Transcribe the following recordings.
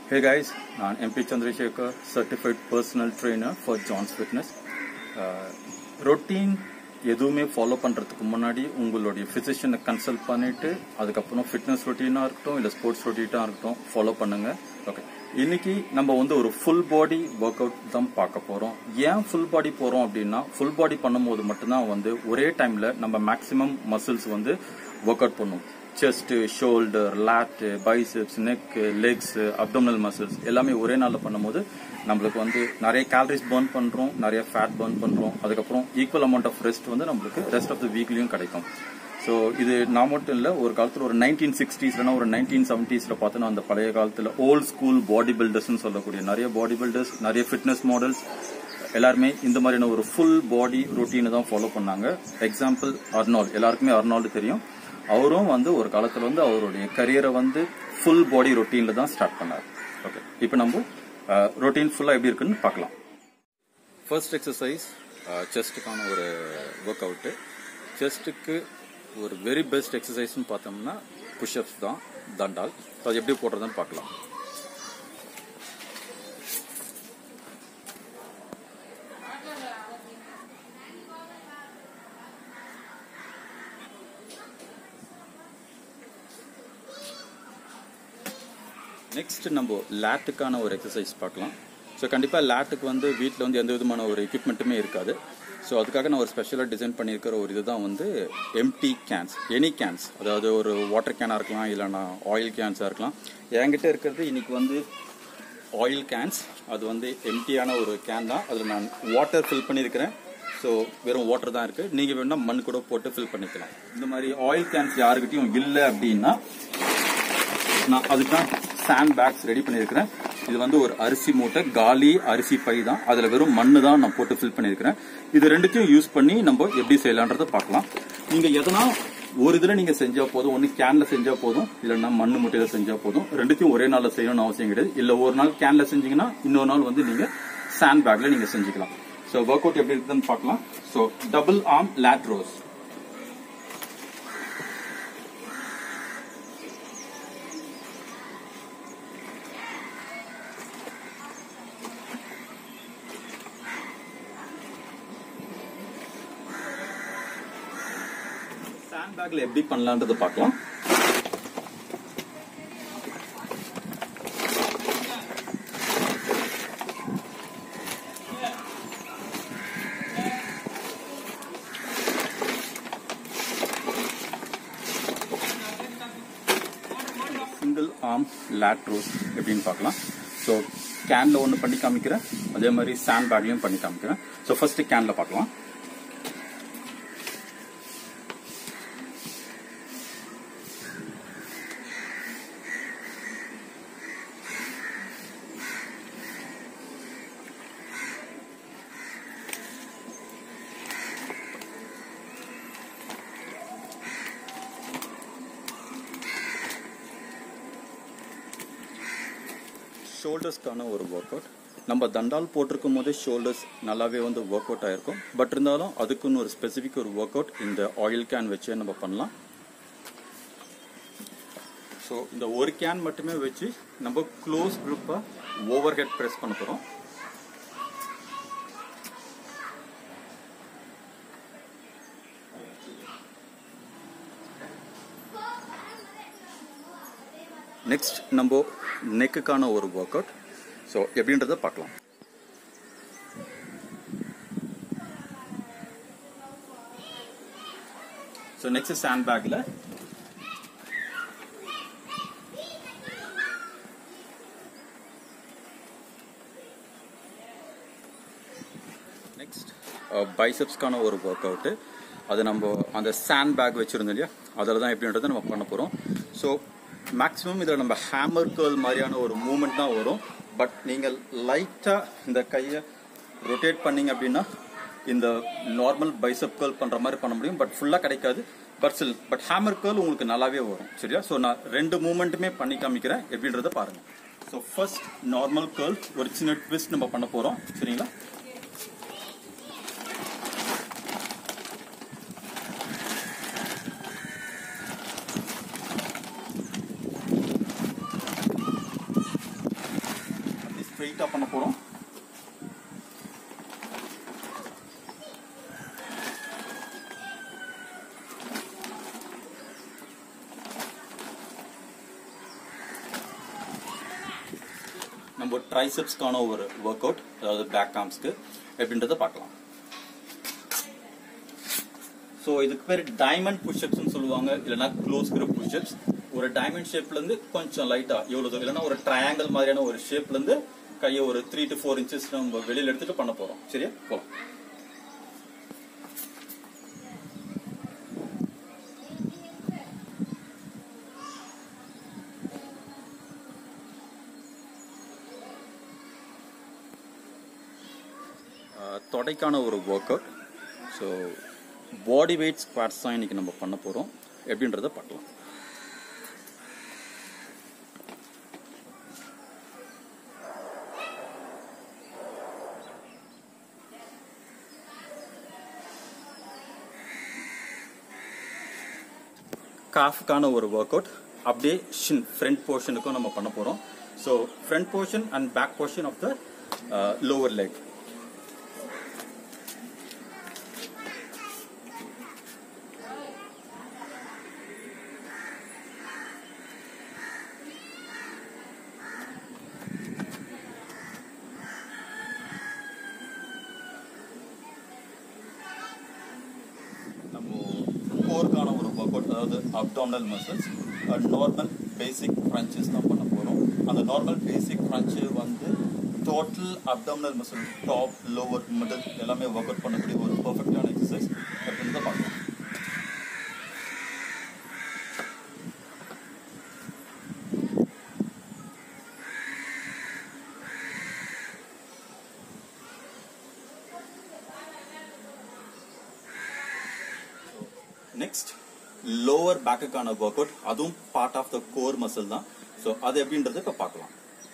Hey guys, நான் MP Chandrasekar certified personal trainer for ஜான்ஸ் fitness routine எதுவுமே ஃபாலோ பண்ணுறதுக்கு முன்னாடி உங்களுடைய ஃபிசிஷியனை கன்சல்ட் பண்ணிட்டு அதுக்கப்புறம் ஃபிட்னஸ் ரொட்டீனாக இருக்கட்டும் இல்லை ஸ்போர்ட்ஸ் ரொட்டீனாக இருக்கட்டும் ஃபாலோ பண்ணுங்க ஓகே இன்னைக்கு நம்ம வந்து ஒரு ஃபுல் பாடி ஒர்க் அவுட் தான் பார்க்க போகிறோம் ஏன் ஃபுல் பாடி போகிறோம் அப்படின்னா ஃபுல் பாடி பண்ணும்போது மட்டும்தான் வந்து ஒரே டைமில் நம்ம மேக்ஸிமம் மசில்ஸ் வந்து ஒர்க் அவுட் பண்ணும் chest shoulder lat biceps neck legs abdominal muscles எல்லாமே ஒரே நாளில் பண்ணும்போது நம்மளுக்கு வந்து நிறைய கேலரிஸ் பர்ன் பண்றோம் நிறைய ஃபேட் பர்ன் பண்றோம் அதுக்கப்புறம் ஈக்குவல் அமௌண்ட் ஆஃப் ரெஸ்ட் வந்து நம்மளுக்கு ரெஸ்ட் ஆஃப் த வீக்லயும் கிடைக்கும் ஸோ இது நான் மட்டும் இல்லை ஒரு காலத்தில் ஒரு நைன்டீன் சிக்ஸ்டீஸ்லனா ஒரு நைன்டீன் செவன்டீஸ்ல பார்த்தோன்னா அந்த பழைய காலத்தில் ஓல்ட் ஸ்கூல் பாடி பில்டர்ஸ்னு சொல்லக்கூடிய நிறைய பாடி பில்டர்ஸ் நிறைய ஃபிட்னஸ் மாடல்ஸ் எல்லாருமே இந்த மாதிரியான ஒரு ஃபுல் பாடி ரொட்டீனை தான் ஃபாலோ பண்ணாங்க எக்ஸாம்பிள் அர்னால்ட் எல்லாருக்குமே அர்னால்டு தெரியும் அவரும் வந்து ஒரு காலத்தில் வந்து அவருடைய கரியரை வந்து ஃபுல் பாடி ரொட்டீனில் தான் ஸ்டார்ட் பண்ணார் ஓகே இப்போ நம்ம ரொட்டீன் ஃபுல்லாக எப்படி இருக்குன்னு பார்க்கலாம் ஃபர்ஸ்ட் எக்ஸசைஸ் செஸ்ட்டுக்கான ஒரு ஒர்க் அவுட்டு செஸ்ட்டுக்கு ஒரு வெரி பெஸ்ட் எக்ஸசைஸ்னு பார்த்தோம்னா புஷ்அப்ஸ் தான் தண்டால் அது எப்படி போடுறதுன்னு பார்க்கலாம் நெக்ஸ்ட் நம்ம லேட்டுக்கான ஒரு எக்ஸசைஸ் பார்க்கலாம் ஸோ கண்டிப்பாக லேட்டுக்கு வந்து வீட்டில் வந்து எந்த விதமான ஒரு எக்யூப்மெண்ட்டுமே இருக்காது ஸோ அதுக்காக நான் ஒரு ஸ்பெஷலாக டிசைன் பண்ணியிருக்கிற ஒரு இதுதான் வந்து எம்டி கேன்ஸ் எனி கேன்ஸ் அதாவது ஒரு வாட்டர் கேனாக இருக்கலாம் இல்லைனா ஆயில் கேன்ஸாக இருக்கலாம் என்கிட்ட இருக்கிறது இன்னைக்கு வந்து ஆயில் கேன்ஸ் அது வந்து எம்டியான ஒரு கேன் தான் அதில் நான் வாட்டர் ஃபில் பண்ணியிருக்கிறேன் ஸோ வெறும் வாட்டர் தான் இருக்குது நீங்கள் வேணால் மண் கூட போட்டு ஃபில் பண்ணிக்கலாம் இந்த மாதிரி ஆயில் கேன்ஸ் யாருக்கிட்டையும் இல்லை அப்படின்னா நான் அதுக்கு தான் சாண்ட் பேக்ஸ் ரெடி பண்ணியிருக்கிறேன் இது வந்து ஒரு அரிசி மூட்டை காலி அரிசி பை தான் அதில் வெறும் மண்ணு தான் நான் போட்டு ஃபில் பண்ணியிருக்கிறேன் இது ரெண்டுத்தையும் யூஸ் பண்ணி நம்ம எப்படி செய்யலான்றதை பார்க்கலாம் நீங்கள் எதனா ஒரு இதில் நீங்கள் செஞ்சால் போதும் ஒன்று கேனில் செஞ்சால் போதும் இல்லைன்னா மண்ணு முட்டையில் செஞ்சால் போதும் ரெண்டுத்தையும் ஒரே நாளில் செய்யணும்னு அவசியம் கிடையாது இல்லை ஒரு நாள் கேனில் செஞ்சீங்கன்னா இன்னொரு நாள் வந்து நீங்கள் சாண்ட் பேக்கில் நீங்கள் செஞ்சுக்கலாம் ஸோ ஒர்க் அவுட் எப்படி இருக்குதுன்னு பார்க்கலாம் so double arm lat rows sand பேக்ல எப்படி பண்ணலான்றத பார்க்கலாம் சிங்கிள் ஆர்ம் லேட் ரோஸ் எப்படின்னு பார்க்கலாம் ஸோ கேன்ல ஒன்று பண்ணி காமிக்கிறேன் அதே மாதிரி சாண்ட் பேக்லையும் பண்ணி காமிக்கிறேன் ஸோ ஃபர்ஸ்ட் கேன்ல பார்க்கலாம் ஷோல்டர்ஸ்க்கான ஒரு ஒர்க் அவுட் நம்ம தண்டால் போட்டிருக்கும் போதே ஷோல்டர்ஸ் நல்லாவே வந்து ஒர்க் அவுட் ஆயிருக்கும் பட் இருந்தாலும் அதுக்குன்னு ஒரு ஸ்பெசிஃபிக் ஒரு ஒர்க் அவுட் இந்த ஆயில் கேன் வச்சே நம்ம பண்ணலாம் ஸோ இந்த ஒரு கேன் மட்டுமே வச்சு நம்ம க்ளோஸ் குரூப்பாக ஓவர் ஹெட் ப்ரெஸ் பண்ண போகிறோம் நெக்ஸ்ட் நம்ம நெக்குக்கான ஒரு ஒர்க் அவுட் ஸோ எப்படின்றத பார்க்கலாம் ஸோ நெக்ஸ்ட் சாண்ட் பேக்கில் நெக்ஸ்ட் பைசப்ஸ்க்கான ஒரு ஒர்க் அவுட்டு அது நம்ம அந்த சாண்ட் பேக் வச்சுருந்தோம் இல்லையா அதில் தான் எப்படின்றத நம்ம பண்ண போகிறோம் ஸோ மேக்ஸிமம் இதில் நம்ம ஹேமர் கேர்ள் மாதிரியான ஒரு மூமெண்ட் தான் வரும் பட் நீங்கள் லைட்டாக இந்த கையை ரொட்டேட் பண்ணீங்க அப்படின்னா இந்த நார்மல் பைசப் கேர்ள் பண்ணுற மாதிரி பண்ண முடியும் பட் ஃபுல்லாக கிடைக்காது but still but hammer curl உங்களுக்கு நல்லாவே வரும் சரியா ஸோ நான் ரெண்டு மூமெண்ட்டுமே பண்ணி காமிக்கிறேன் எப்படின்றத பாருங்கள் ஸோ ஃபர்ஸ்ட் நார்மல் கேர்ள் ஒரு சின்ன ட்விஸ்ட் நம்ம பண்ண போகிறோம் சரிங்களா ஸ்ட்ரெயிட்டாக பண்ண போகிறோம் நம்ம ட்ரைசெப்ஸ்க்கான ஒரு ஒர்க் அவுட் அதாவது பேக் ஆர்ம்ஸ்க்கு எப்படின்றத பார்க்கலாம் ஸோ இதுக்கு பேர் டைமண்ட் புஷ்அப்ஸ்னு சொல்லுவாங்க இல்லைனா க்ளோஸ் grip புஷ்அப்ஸ் ஒரு டைமண்ட் ஷேப்லேருந்து கொஞ்சம் லைட்டாக எவ்வளோ தூரம் இல்லைன்னா ஒரு ட்ரையாங்கிள் மாதிரியான ஒரு ஷேப்லேருந்து கையை ஒரு த்ரீ டு ஃபோர் இன்ச்சஸ் நம்ம வெளியில் எடுத்துட்டு பண்ண போகிறோம் சரியா போகலாம் தொடைக்கான ஒரு workout so body weight squats தான் இன்னைக்கு நம்ம பண்ண போகிறோம் எப்படின்றத பார்க்கலாம் காஃப்க்கான ஒரு ஒர்க் அவுட் அப்படியே ஷின் ஃப்ரண்ட் போர்ஷனுக்கும் நம்ம பண்ண போகிறோம் so front portion and back portion of the lower leg நம்ம கோருக்கான ஒரு ஒர்க் அவுட் அதாவது abdominal muscles normal basic crunches தான் பண்ண போகிறோம் அந்த நார்மல் பேசிக் க்ரன்ச்சு வந்து total abdominal muscle top lower middle எல்லாமே ஒர்க் அவுட் பண்ணக்கூடிய ஒரு பர்ஃபெக்டான எக்ஸசைஸ் அப்படின்னு தான் பார்க்கலாம் நெக்ஸ்ட் லோவர் பேக்குக்கான ஒர்க் அவுட் அதுவும் part of the core muscle தான் ஸோ அது எப்படின்றது இப்போ பார்க்கலாம்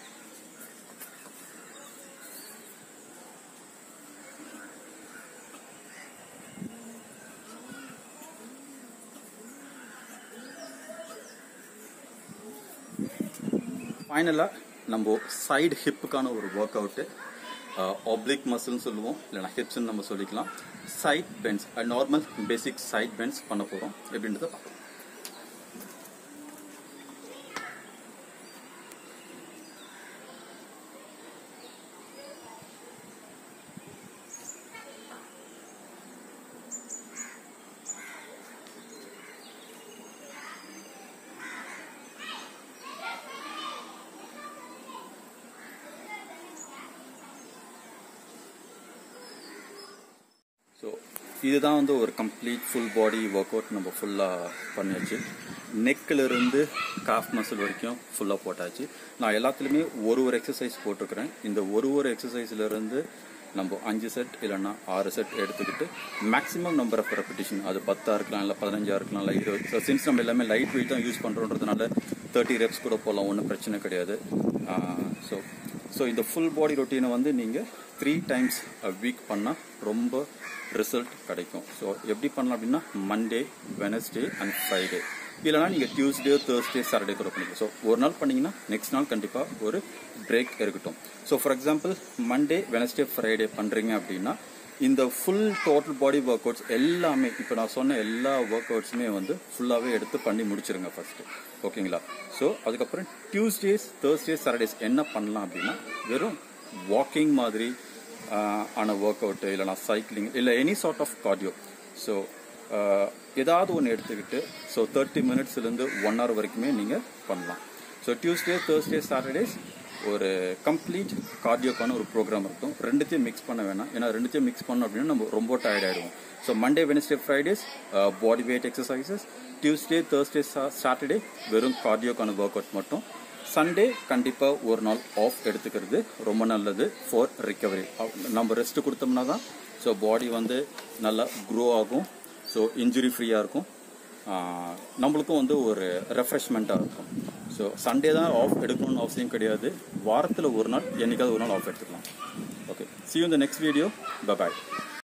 ஃபைனலாக நம்ம சைடு ஹிப்புக்கான ஒரு ஒர்க் அவுட்டு ஒப்ளிக் மசில்னு சொல்லுவோம் இல்லைனா ஹிப்ஸ்ன்னு நம்ம சொல்லிக்கலாம் side bends normal basic side bends பண்ண போகிறோம் எப்படின்றத பார்க்கலாம் ஸோ இதுதான் வந்து ஒரு complete full body workout நம்ம ஃபுல்லாக பண்ணியாச்சு நெக்கில் இருந்து காஃப் மசில் வரைக்கும் ஃபுல்லாக போட்டாச்சு நான் எல்லாத்துலேயுமே ஒரு ஒரு எக்ஸசைஸ் போட்டிருக்கிறேன் இந்த ஒரு ஒரு எக்ஸசைஸ்ல இருந்து நம்ம அஞ்சு செட் இல்லைன்னா ஆறு செட் எடுத்துக்கிட்டு மேக்ஸிமம் நம்பர் ஆஃப் ரெப்பிட்டிஷன் அது பத்தாக இருக்கலாம் இல்லை பதினஞ்சா இருக்கலாம் இல்லை இருபது ஸோ சின்ஸ் நம்ம எல்லாமே லைட் வெயிட் தான் யூஸ் பண்ணுறோன்றதுனால தேர்ட்டி ரெப்ஸ் கூட போகலாம் ஒன்றும் பிரச்சனை கிடையாது ஸோ ஸோ இந்த ஃபுல் பாடி ரொட்டீனை வந்து நீங்கள் த்ரீ டைம்ஸ் வீக் பண்ணால் ரொம்ப ரிசல்ட் கிடைக்கும் ஸோ எப்படி பண்ணலாம் அப்படின்னா மண்டே வெனஸ்டே அண்ட் ஃப்ரைடே இல்லைனா நீங்கள் டியூஸ்டே தேர்ஸ்டே சாட்டர்டே கூட பண்ணிக்கலாம் ஸோ ஒரு நாள் பண்ணீங்கன்னா நெக்ஸ்ட் நாள் கண்டிப்பாக ஒரு பிரேக் இருக்கட்டும் so for example Monday Wednesday Friday பண்ணுறீங்க அப்படின்னா இந்த full total body workouts எல்லாமே இப்போ நான் சொன்ன எல்லா ஒர்க் அவுட்ஸுமே வந்து ஃபுல்லாகவே எடுத்து பண்ணி முடிச்சிருங்க ஃபர்ஸ்ட்டு ஓகேங்களா ஸோ அதுக்கப்புறம் டியூஸ்டேஸ் தேர்ஸ்டேஸ் சாட்டர்டேஸ் என்ன பண்ணலாம் அப்படின்னா வெறும் வாக்கிங் மாதிரி ஆஹ், ஆன ஒர்க் அவுட்டு இல்லைனா சைக்கிளிங் இல்லை any sort of cardio so ஏதாவது ஒன்று எடுத்துக்கிட்டு ஸோ தேர்ட்டி மினிட்ஸ்லேருந்து ஒன் ஹவர் வரைக்குமே நீங்கள் பண்ணலாம் ஸோ டியூஸ்டே தேர்ஸ்டே சாட்டர்டேஸ் ஒரு கம்ப்ளீட் கார்டியோக்கான ஒரு ப்ரோக்ராம் இருக்கும் ரெண்டுத்தையும் மிக்ஸ் பண்ண வேணாம் ஏன்னா ரெண்டுத்தையும் மிக்ஸ் பண்ணோம் அப்படின்னா நம்ம ரொம்ப டயர்ட் ஆயிடுவோம் so Monday Wednesday Fridays body weight exercises Tuesday Thursday Saturday வெறும் கார்டியோக்கான ஒர்க் அவுட் மட்டும் சண்டே கண்டிப்பாக ஒரு நாள் ஆஃப் எடுத்துக்கிறது ரொம்ப நல்லது ஃபார் ரிகவரி நம்ம ரெஸ்ட் கொடுத்தோம்னா தான் ஸோ பாடி வந்து நல்லா க்ரோ ஆகும் ஸோ இன்ஜுரி ஃப்ரீயாக இருக்கும் ஆஹ் நம்மளுக்கும் வந்து ஒரு ரெஃப்ரெஷ்மெண்ட்டாக இருக்கும் ஸோ சண்டே தான் ஆஃப் எடுக்கணும்னு அவசியம் கிடையாது வாரத்தில் ஒரு நாள் என்னைக்காவது ஒரு நாள் ஆஃப் எடுத்துக்கலாம் okay see you in the next video bye bye